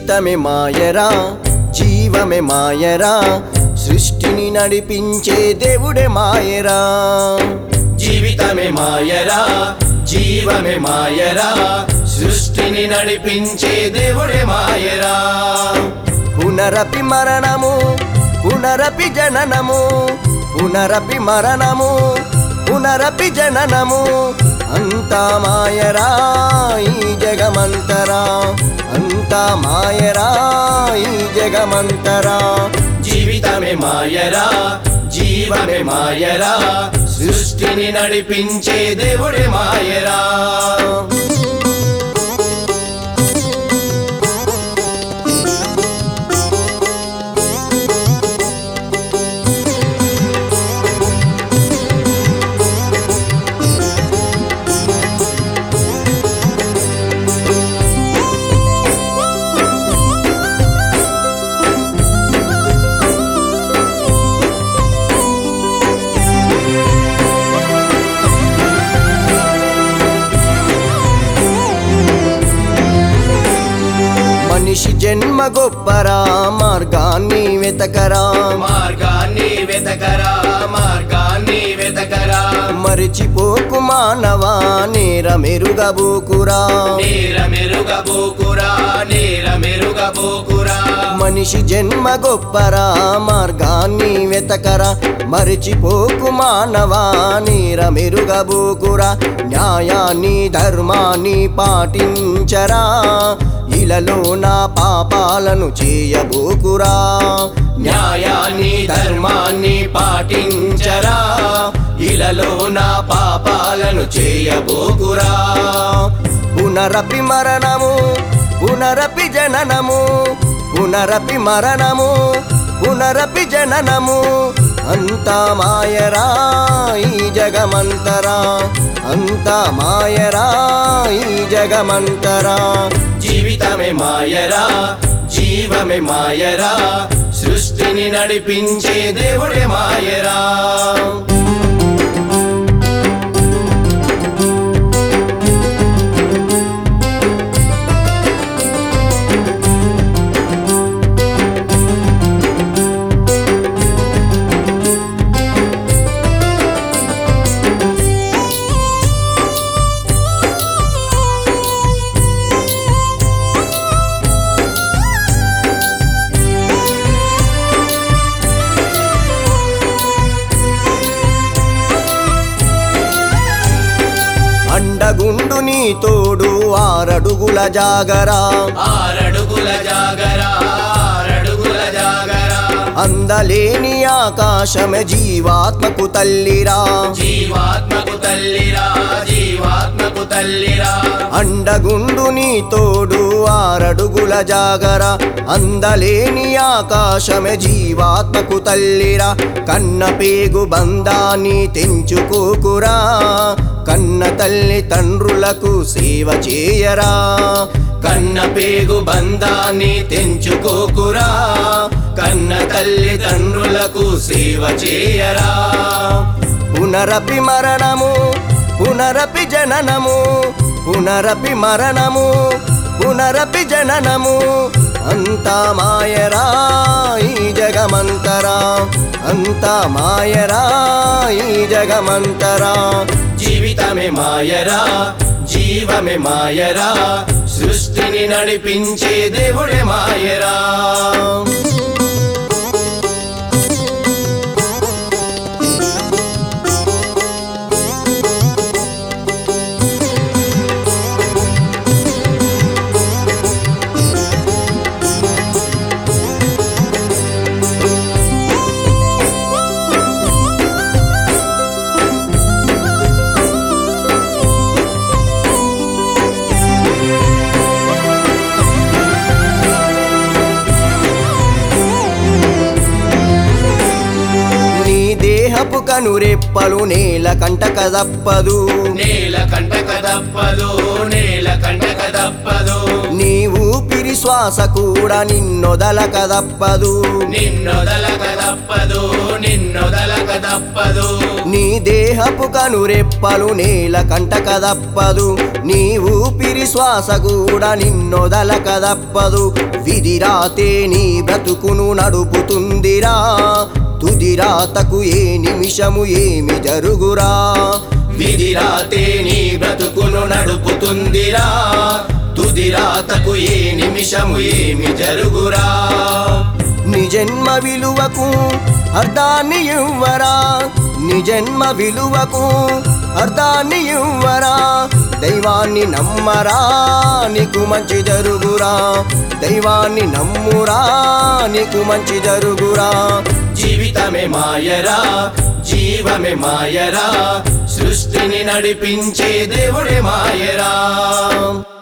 జీవితమే మాయరా జీవమే మాయరా సృష్టిని నడిపించే దేవుడే మాయరా జీవితమే మాయరా జీవమే మాయరా సృష్టిని నడిపించే దేవుడే మాయరా పునరపి మరణము పునరపి జననము పునరపి మరణము పునరపి జననము అంతా మాయరా ఈ జగమంతరా అంతా మాయరా ఈ జగమంతరా జీవితమే మాయరా జీవమే మాయరా సృష్టిని నడిపించే దేవుడే మాయరా మనిషి జన్మ గొప్పరా మార్గాన్ని వెతకరా మార్గాన్ని వెతకరా మార్గాన్ని వెతకరా మరిచిపోకు మానవా నేర మెరుగబోకురా నేర మెరుగబోకురా నేర మెరుగబోకురా మనిషి జన్మ గొప్పరా మార్గాన్ని వెతకరా మరిచిపోకు మానవా నీర మెరుగబోకురా న్యాయాన్ని ధర్మాన్ని పాటించరా ఇలలో నా పాపాలను చేయబోకురా న్యాయాన్ని ధర్మాన్ని పాటించరా ఇలలో నా పాపాలను చేయబోకురా పునరపి మరణము పునరపి జననము పునరపి మరణము పునరపి జననము అంతా మాయరా ఈ జగమంతరా అంతా మాయరా ఈ జగమంతరా జీవితమే మాయరా జీవమే మాయరా సృష్టిని నడిపించే దేవుడే మాయరా అండగుండు నీ తోడు ఆరడుగుల జాగరా ఆరడుగుల జాగరా ఆరడుగుల జాగరా అందలేని ఆకాశమే జీవాత్మకు తల్లిరా జీవాత్మకు తల్లిరా జీవాత్మకు తల్లిరా అండగుండు నీ తోడు ఆరడుగుల జాగర అందలేని ఆకాశమే జీవాత్మకు తల్లిరా కన్న పేగు బంధాన్ని తెంచుకోకురా కన్న తల్లి తండ్రులకు సేవ చేయరా కన్న పేగు బంధాన్ని తెంచుకోకురా కన్న తల్లి తండ్రులకు సేవ చేయరా పునరపి మరణము పునరపి జననము పునరపి మరణము పునరపి జననము అంతా మాయరా ఈ జగమంతరా అంతా మాయరా ఈ జగమంతరా జీవితమే మాయరా జీవమే మాయరా సృష్టిని నడిపించే దేవుడే మాయరా నీ దేహపు కనురెప్పలు నేల కంటక తప్పదు నేల కంటక తప్పదు నేల కంటక తప్పదు నీ ఊపిరి శ్వాస కూడా నిన్నొదలక తప్పదు నిన్నొదలక తప్పదు నిన్నొదలక తప్పదు నీ దేహపు కనురెప్పలు నేల కంటక తప్పదు నీ ఊపిరి శ్వాస కూడా నిన్నొదలక తప్పదు విధిరాతే నీ బ్రతుకును నడుపుతుందిరా తుదిరాతకు ఏ నిమిషము ఏమి జరుగురా విధిరాతే నీ బ్రతుకును నడుపుతుందిరా తుదిరాతకు ఏ నిమిషము ఏమి జరుగురా నీ జన్మ విలువకు అర్ధాన్ని ఇవ్వరా నీ జన్మ విలువకు అర్ధాన్ని ఇవ్వరా దైవాన్ని నమ్మరా నీకు మంచి జరుగురా దైవాన్ని నమ్మురా నీకు మంచి జరుగురా జీవితమే మాయరా జీవమే మాయరా సృష్టిని నడిపించే దేవుడే మాయరా